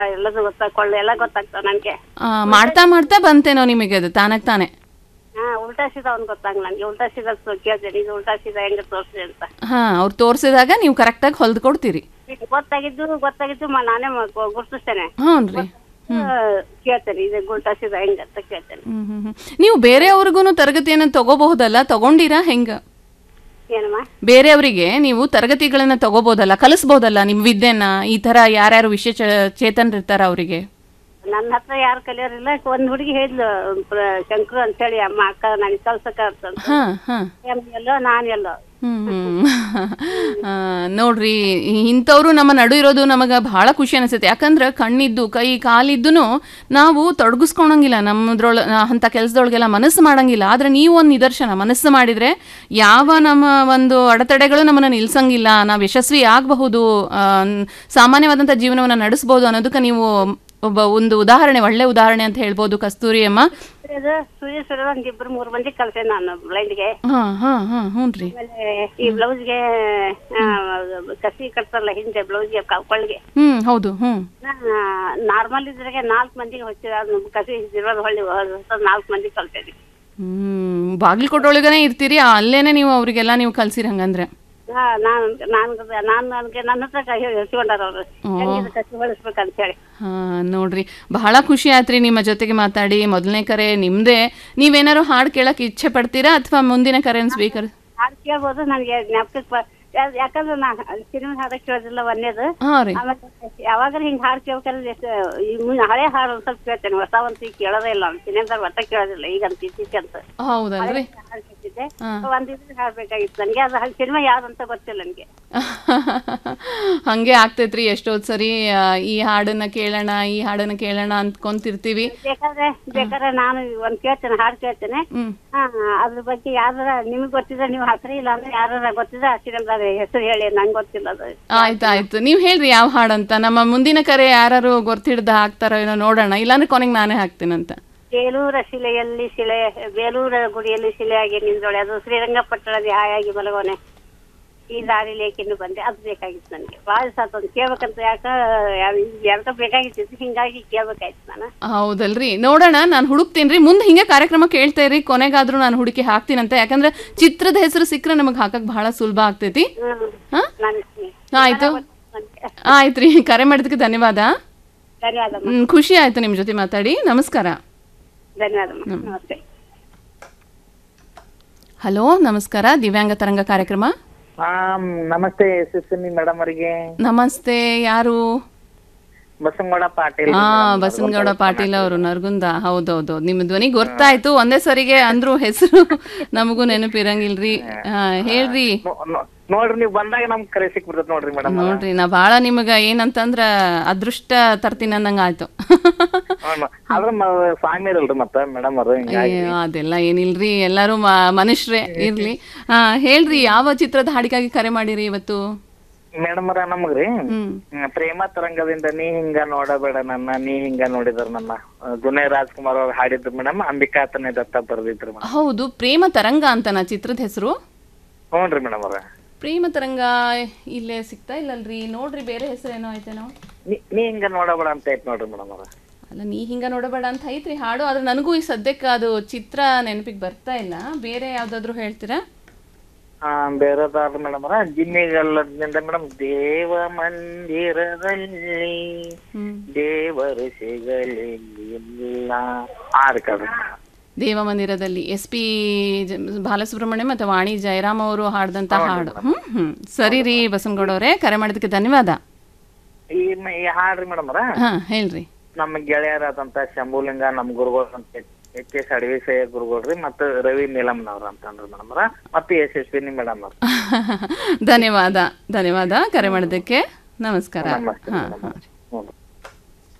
ಎಲ್ಲದು ಗೊತ್ತಾಕೊಳ್ಳು ಎಲ್ಲ ಗೊತ್ತಾಗ್ತಾವ ನನಗೆ ಆ, ಮಾಡ್ತಾ ಮಾಡ್ತಾ ಬಂತೇನೋ ನಿಮಗೆ ಅದು ತಾನಾಗ್ ತಾನೆ ಹಾ ಉಲ್ಟಾ ಸೀದಾ ಒಂದು ಗೊತ್ತಾಗ ನನಗೆ ಉಲ್ಟಾ ಸೀದಾ ತೋ- ಕೇಳ್ತೇನೆ ಇದು ಉಲ್ಟಾ ಸೀದಾ ಹೆಂಗೆ ತೋರಿಸಿ ಅಂತ ಹಾ ಅವ್ರು ತೋರಿಸಿದಾಗ ನೀವು ಕರೆಕ್ಟಾಗಿ ಹೊಲ್ದು ಕೊಡ್ತೀರಿ ಇದು ಗೊತ್ತಾಗಿದ್ದು ಗೊತ್ತಾಗಿದ್ದು ಮ- ನಾನೇ ಮ- ಗೊ- ಗುರ್ತಿಸ್ತೇನೆ ಹ್ಞೂ ರೀ ಆ, ಕೇಳ್ತೇನೆ ಇದು ಉಲ್ಟಾ ಸೀದಾ ಹೆಂಗೆ ಅಂತ ಕೇಳ್ತೇನೆ ಹ್ಮ್ ಹ್ಮ್ ಹ್ಮ್. ನೀವು ಬೇರೆಯವ್ರಿಗೂ ತರಗತಿಯನ್ನು ತಗೋಬಹುದಲ್ಲ ತಗೊಂಡಿರಾ ಹೆಂಗ ಏನಮ್ಮ ಬೇರೆಯವರಿಗೆ ನೀವು ತರಗತಿಗಳನ್ನ ತಗೋಬಹುದಲ್ಲ ಕಲಿಸ್ಬೋದಲ್ಲ ನಿಮ್ ವಿದ್ಯೆನ ಈ ತರ ಯಾರ್ಯಾರು ವಿಶೇಷ ಚೇತನರಿರ್ತಾರ ಅವರಿಗೆ ನನ್ನ ಹತ್ರ ಯಾರು ಕಲಿಯೋರಿಲ್ಲ ಒಂದ್ ಹುಡುಗಿ ಹೇಳಿದ್ಲು ಪ್ರ- ಶಂಕರು ಅಂತ ಹೇಳಿ ಅಮ್ಮ ಅಕ್ಕ ನನಗೆ ಕಲ್ಸಕ ಅಂತ ಹಾ ಹಾ ಎಮ್ ಎಲ್ಲೋ ನಾನು ಎಲ್ಲೋ ಹ್ಮ್ ಹ್ಮ್. ಆ, ನೋಡ್ರಿ ಇಂಥವ್ರು ನಮ್ಮ ನಡು ಇರೋದು ನಮಗೆ ಬಹಳ ಖುಷಿ ಅನಿಸುತ್ತೆ ಯಾಕಂದ್ರೆ ಕಣ್ಣಿದ್ದು ಕೈ ಕಾಲಿದ್ದು ನಾವು ತೊಡಗಿಸ್ಕೊಳಂಗಿಲ್ಲ ನಮ್ಮದ್ರೊಳ ಅಂಥ ಕೆಲಸದೊಳಗೆಲ್ಲ ಮನಸ್ಸು ಮಾಡಂಗಿಲ್ಲ ಆದ್ರೆ ನೀವು ಒಂದು ನಿದರ್ಶನ ಮನಸ್ಸು ಮಾಡಿದ್ರೆ ಯಾವ ನಮ್ಮ ಒಂದು ಅಡೆತಡೆಗಳು ನಮ್ಮನ್ನು ನಿಲ್ಸಂಗಿಲ್ಲ ನಾವು ಯಶಸ್ವಿ ಆಗಬಹುದು ಸಾಮಾನ್ಯವಾದಂಥ ಜೀವನವನ್ನು ನಡೆಸ್ಬೋದು ಅನ್ನೋದಕ್ಕೆ ನೀವು ಒಬ್ಬ ಒಂದು ಉದಾಹರಣೆ ಒಳ್ಳೆ ಉದಾಹರಣೆ ಅಂತ ಹೇಳ್ಬೋದು ಕಸ್ತೂರಿ ಅಮ್ಮ ಅದು ಸೂರ್ಯ ಸೂರ್ಯ ಒಂದ್ ಇಬ್ರು ಮೂರು ಮಂದಿ ಕಲ್ಸೆ ನಾನು ಬ್ಲೈಂಡ್ಗೆ ಹಾ ಹಾ ಹಾ ಹ್ಞೂ ರೀ ಆಮೇಲೆ ಈ ಬ್ಲೌಸ್ಗೆ ಕಸಿ ಕಟ್ತಾರಲ್ಲ ಹಿಂದೆ ಬ್ಲೌಸ್ಗೆ ಕೊಳ್ಳಿಗೆ ಹ್ಮ್ ಹೌದು ಹ್ಮ್ ನಾರ್ಮಲ್ ಇದ್ರಾಗೆ ನಾಲ್ಕು ಮಂದಿಗೆ ಹೊಚ್ಚ ಕಸಿ ಇರೋದು ಹೊಳ್ಳಿ ನಾಲ್ಕು ಮಂದಿ ಕಲ್ತೇನೆ ಹ್ಮ್ ಬಾಗಲಕೋಟೊಳಗನೆ ಇರ್ತೀರಿ ಅಲ್ಲೇನೆ ನೀವು ಅವರಿಗೆಲ್ಲ ನೀವು ಕಲ್ಸಿರಿ ಹಂಗಂದ್ರೆ ಹಾ ನಾನು ನಾನು ನಾನು ನನಗೆ ನನ್ನ ಹತ್ರ ಹೇಳ್ಕೊಂಡಾರ ಅವರು ಹೆಂಗಿದೆ ಕಸಿ ಹೊಳಿಸ್ಬೇಕಂತ ಹೇಳಿ ಹಾ ನೋಡ್ರಿ ಬಹಳ ಖುಷಿ ಆಯ್ತ್ರಿ ನಿಮ್ಮ ಜೊತೆಗೆ ಮಾತಾಡಿ ಮೊದಲನೇ ಕರೆ ನಿಮ್ದೇ ನೀವೇನಾರು ಹಾಡು ಕೇಳಕ್ ಇಚ್ಛೆ ಪಡ್ತೀರಾ ಅಥವಾ ಮುಂದಿನ ಕರೆಯನ್ನು ಸ್ವೀಕರ್ ಹಾಡು ಕೇಳ್ಬೋದು ನನಗೆ ಜ್ಞಾಪಕಕ್ಕೆ ಬ- ಯಾ- ಯಾಕಂದ್ರೆ ನಾ ಸಿನಿಮಾ ಹಾಡ ಕೇಳೋದಿಲ್ಲ ಒಂದೇದು ಹಾ ರೀ ಆಮೇಲೆ ಯಾವಾಗಾರ ಹಿಂಗ್ ಹಾಡು ಕೇಳ್ಬೇಕಾದ್ರೆ ಎಷ್ಟು ಈ ಮುನ್ನ ಹಳೆ ಹಾಡು ಒಂದ್ ಸ್ವಲ್ಪ ಕೇಳ್ತೇನೆ ಹೊಸ ಒಂದ್ ಈಗ ಕೇಳೋದೇ ಇಲ್ಲ ಸಿನಿಮಾದಾಗ ಒಟ್ಟ ಕೇಳೋದಿಲ್ಲ ಈಗ ಅಂತ ಇತ್ತೀಚೆ ಅಂತ ಹೌದಲ್ರಿ ಹಾಡು ಕೇಳ್ತಿದ್ದೆ ಹಾ. ಒಂದ್ ಇದ್ರೆ ಹಾಡ್ಬೇಕಾಗಿತ್ತು ನನಗೆ ಅದು ಸಿನಿಮಾ ಯಾವ್ದಂತ ಗೊತ್ತಿಲ್ಲ ನನಗೆ ಹಂಗೆ ಆಗ್ತೈತ್ರಿ ಎಷ್ಟೊತ್ ಸರಿ ಆ, ಈ ಹಾಡನ್ನ ಕೇಳೋಣ ಈ ಹಾಡನ್ನ ಕೇಳೋಣ ಅಂದ್ಕೊಂತಿರ್ತೀವಿ ಬೇಕಾದ್ರೆ ಬೇಕಾದ್ರೆ ನಾನು ಒಂದ್ ಕೇಳ್ತೇನೆ ಹಾಡು ಕೇಳ್ತೇನೆ ಹ್ಮ್ ಹಾ ಅದ್ರ ಬಗ್ಗೆ ಯಾವ್ದಾರ ನಿಮ್ಗೆ ಗೊತ್ತಿದ್ರೆ ನೀವು ಹಾಕ್ರಿ ಇಲ್ಲ ಅಂದ್ರೆ ಯಾರ ಗೊತ್ತಿದ್ರೆ ಆ ಸಿನಿಮಾದಾಗ ಹೆಸರು ಹೇಳಿ ನಂಗೆ ಗೊತ್ತಿಲ್ಲ ಅದು ಆಯ್ತು ಆಯ್ತು ನೀವು ಹೇಳ್ರಿ ಯಾವ ಹಾಡಂತ ನಮ್ಮ ಮುಂದಿನ ಕರೆ ಯಾರು ಗೊತ್ತಿಡ್ದ ಹಾಕ್ತಾರೋ ಏನೋ ನೋಡೋಣ ಇಲ್ಲಾಂದ್ರೆ ಕೊನೆಗೆ ನಾನೇ ಹಾಕ್ತೀನಂತ ಬೇಲೂರ ಶಿಲೆಯಲ್ಲಿ ಶಿಲೆ ಬೇಲೂರ ಗುಡಿಯಲ್ಲಿ ಶಿಲೆಯಾಗಿ ನಿಂದೊಳೆ ಅದು ಶ್ರೀರಂಗಪಟ್ಟಣದ ಹಾಯಾಗಿ ಮಲಗೋನೆ ಈ ದಾರಿಲಿ ಏಕಿನ್ನು ಬಂದೆ ಅದು ಬೇಕಾಗಿತ್ತು ನನಗೆ ಭಾಳ ಸಾತ್ ಒಂದು ಕೇಳ್ಬೇಕಂತ ಯಾಕ ಯಾರ್ಕ ಬೇಕಾಗಿತ್ತು ಹಿಂಗಾಗಿ ಕೇಳ್ಬೇಕಾಯ್ತು ನಾನು ಹೌದಲ್ರಿ ನೋಡೋಣ ನಾನು ಹುಡುಕ್ತೀನಿ ಮುಂದೆ ಹಿಂಗೆ ಕಾರ್ಯಕ್ರಮ ಕೇಳ್ತಾ ಇರಿ ಕೊನೆಗಾದ್ರೂ ನಾನು ಹುಡುಕಿ ಹಾಕ್ತೀನಂತ ಯಾಕಂದ್ರೆ ಚಿತ್ರದ ಹೆಸರು ಸಿಕ್ಕರೆ ನಮಗೆ ಹಾಕಕ್ ಬಹಳ ಸುಲಭ ಆಗ್ತೈತಿ ಹ್ಮ್ ಹಾ ನಾನು ಆಯ್ತು ಆಯ್ತ್ರಿ ಕರೆ ಮಾಡಿದಕ್ಕೆ ಧನ್ಯವಾದ ಧನ್ಯವಾದಮ್ಮ ಹ್ಮ್, ಖುಷಿ ಆಯ್ತು ನಿಮ್ಮ ಜೊತೆ ಮಾತಾಡಿ ನಮಸ್ಕಾರ ಧನ್ಯವಾದಮ್ಮ ನಮಸ್ತೆ ಹಲೋ ನಮಸ್ಕಾರ ದಿವ್ಯಾಂಗ ತರಂಗ ಕಾರ್ಯಕ್ರಮ ಹಾ ನಮಸ್ತೆ ಯಶಸ್ವಿನಿ ಮೇಡಮ್ ಅವರಿಗೆ ನಮಸ್ತೆ ಯಾರು ಬಸವಗೌಡ ಪಾಟೀಲ್ ಹಾ ಬಸನಗೌಡ ಪಾಟೀಲ್ ಅವರು ನರ್ಗುಂದ ಹೌದೌದು ನಿಮ್ಮ ಧ್ವನಿ ಗೊತ್ತಾಯ್ತು ಒಂದೇ ಸರಿಗೆ ಅಂದ್ರು ಹೆಸರು ನಮಗೂ ನೆನಪಿರಂಗಿಲ್ರಿ ಹಾ ಹೇಳ್ರಿ ನೋ- ನೋ- ನೋಡ್ರಿ ನೀವು ಬಂದಾಗ ನಮ್ಗ್ ಕರೆ ಸಿಕ್ಬಿಡ್ತದ ನೋಡ್ರಿ ಮೇಡಮ್ ನೋಡ್ರಿ ನಾ ಬಾಳ ನಿಮಗ ಏನಂತಂದ್ರ ಅದೃಷ್ಟ ತರ್ತೀನಿ ಅನ್ನಂಗ ಆಯ್ತು ಆದ್ರ ಮ- ಸ್ವಾಮಿ ಇರಲ್ರಿ ಮತ್ತ ಮೇಡಮ್ ಅವ್ರು ಹಿಂಗಾಗಿ ಅಯ್ಯೋ, ಅದೆಲ್ಲ ಏನಿಲ್ರಿ ಎಲ್ಲಾರು ಮ- ಮನುಷ್ಯರೇ ಇರ್ಲಿ ಹಾ ಹೇಳ್ರಿ ಯಾವ ಚಿತ್ರದ ಹಾಡಿಗಾಗಿ ಕರೆ ಮಾಡಿರಿ ಇವತ್ತು ಮೇಡಮ್ ಅವ್ರ ನಮಗ್ರಿ ಹ್ಮ್ ಹ್ಮ್, ಪ್ರೇಮ ತರಂಗದಿಂದ ನೀ ಹಿಂಗ ನೋಡಬೇಡ ನನ್ನ ನೀ ಹಿಂಗ ನೋಡಿದ್ರ ನನ್ನ ದುನೇ ರಾಜ್ಕುಮಾರ್ ಅವ್ರು ಹಾಡಿದ್ರು ಮೇಡಮ್ ಅಂಬಿಕಾತನೇ ದತ್ತ ಬರ್ದಿದ್ರು ಮೇಡಮ್ ಹೌದು ಪ್ರೇಮ ತರಂಗ ಅಂತನಾ ಚಿತ್ರದ ಹೆಸರು ಹ್ಞೂನ್ರಿ ಮೇಡಮ್ ಅವ್ರ ಪ್ರೇಮ ತರಂಗ ಇಲ್ಲೇ ಸಿಗ್ತಾ ಇಲ್ಲಲ್ರಿ ನೋಡ್ರಿ ಬೇರೆ ಹೆಸರೇನೋ ಐತೇನೋ ನೀ ನೀ ಹಿಂಗ ನೋಡಬೇಡ ಅಂತ ಐತ್ ನೋಡ್ರಿ ಮೇಡಮ್ ಅವ್ರ ಅಲ್ಲ ನೀ ಹಿಂಗ ನೋಡಬೇಡ ಅಂತ ಐತ್ರಿ ಹಾಡು ಆದ್ರೆ ನನಗೂ ಈ ಸದ್ಯಕ್ಕೆ ಅದು ಚಿತ್ರ ನೆನಪಿಗೆ ಬರ್ತಾ ಇಲ್ಲ ಬೇರೆ ಯಾವ್ದಾದ್ರು ಹೇಳ್ತೀರಾ ಹಾ ಬೇರೆದಾದ್ರು ಮೇಡಮ್ ಅವ್ರ ಜಿಮ್ಮಿಗಲ್ಲದಿಂದ ಮೇಡಮ್ ದೇವ ಮಂದಿರದಲ್ಲಿ ಹ್ಮ್ ದೇವರು ಸಿಗಲಿಲ್ಲ ಆರು ಕಡೆ ದೇವ ಮಂದಿರದಲ್ಲಿ ಎಸ್ ಪಿ ಬಾಲಸುಬ್ರಹ್ಮಣ್ಯ ಮತ್ತು ವಾಣಿ ಜಯರಾಮ್ ಅವರು ಹಾಡ್ದಂತ ಹಾಡು ಹ್ಮ್ ಹ್ಮ್ ಸರಿ ರೀ ಬಸನಗೌಡ ಅವರೇ ಕರೆ ಮಾಡಿದಕ್ಕೆ ಧನ್ಯವಾದ ಈ ಮ- ಈ ಹಾಡ್ರಿ ಮೇಡಮ್ ಅವ್ರ ಹಾ ಹೇಳ್ರಿ ನಮ್ಮ ಗೆಳೆಯರಾದಂತ ಶಂಭುಲಿಂಗ ನಮ್ ಗುರುಗಳು ಅಂತ ಎಚ್ ಎಸ್ ಅಡವಿಸಯ್ಯ ಗುರುಗಳ್ರಿ ಮತ್ತು ರವಿ ನೀಲಮ್ನವ್ರ ಅಂತಂದ್ರಿ ಮೇಡಮ್ ಅವ್ರ ಮತ್ತು ಯಶಸ್ವಿನಿ ಮೇಡಮ್ ಅವ್ರ ಧನ್ಯವಾದ ಧನ್ಯವಾದ ಕರೆ ಮಾಡಿದ್ದಕ್ಕೆ ನಮಸ್ಕಾರ ನಮಸ್ತೆ ಹಾ ಮೇಡಮ್. ಹಾ